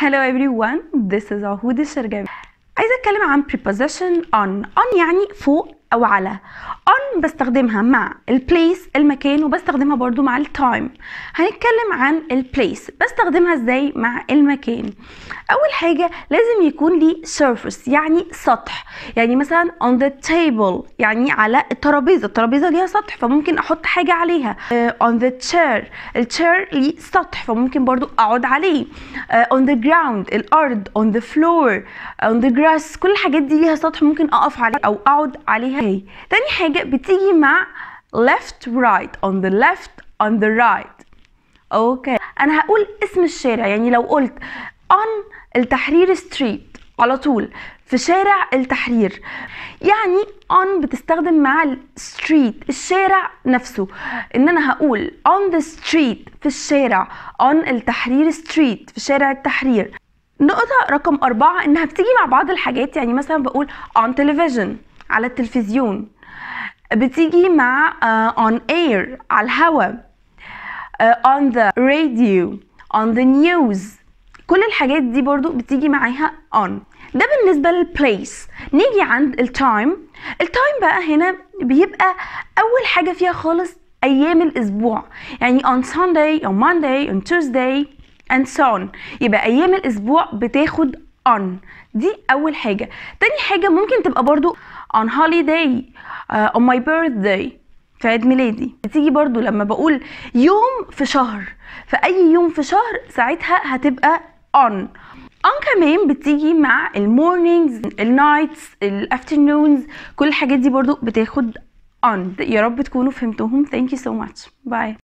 Hello everyone, this is عهود الشرجاوي. عايزة أتكلم عن preposition on. on يعني فوق أو على. on بستخدمها مع البليس المكان وبستخدمها برضو مع التايم. هنتكلم عن البليس بستخدمها ازاي مع المكان. أول حاجة لازم يكون لي surface يعني سطح. يعني مثلا on the table يعني على الترابيزة. الترابيزة ليها سطح فممكن أحط حاجة عليها. Uh, on the chair. الشير ليه سطح فممكن برضو أقعد عليه. Uh, on the ground الأرض. on the floor. on the grass كل الحاجات دي ليها سطح ممكن أقف عليه أو أقعد عليها. Okay. تاني حاجة بتيجي مع left right on the left on the right اوكي انا هقول اسم الشارع يعني لو قلت on التحرير ستريت على طول في شارع التحرير يعني on بتستخدم مع الستريت الشارع نفسه ان انا هقول on the street في الشارع on التحرير ستريت في شارع التحرير نقطة رقم أربعة إنها بتيجي مع بعض الحاجات يعني مثلا بقول on television على التلفزيون بتيجي مع uh, on air على الهوا uh, on the radio on the news كل الحاجات دي برضو بتيجي معاها on ده بالنسبة للبليس نيجي عند التايم التايم بقى هنا بيبقى أول حاجة فيها خالص أيام الأسبوع يعني on Sunday on Monday on Tuesday and so on يبقى أيام الأسبوع بتاخد on دي أول حاجة تاني حاجة ممكن تبقى برضو on holiday uh, on my birthday في عيد ميلادي بتيجي برضو لما بقول يوم في شهر فأي يوم في شهر ساعتها هتبقى on on كمان بتيجي مع المورنينجز النايتس الافترنونز كل الحاجات دي برضو بتاخد on يا رب تكونوا فهمتوهم thank you so much bye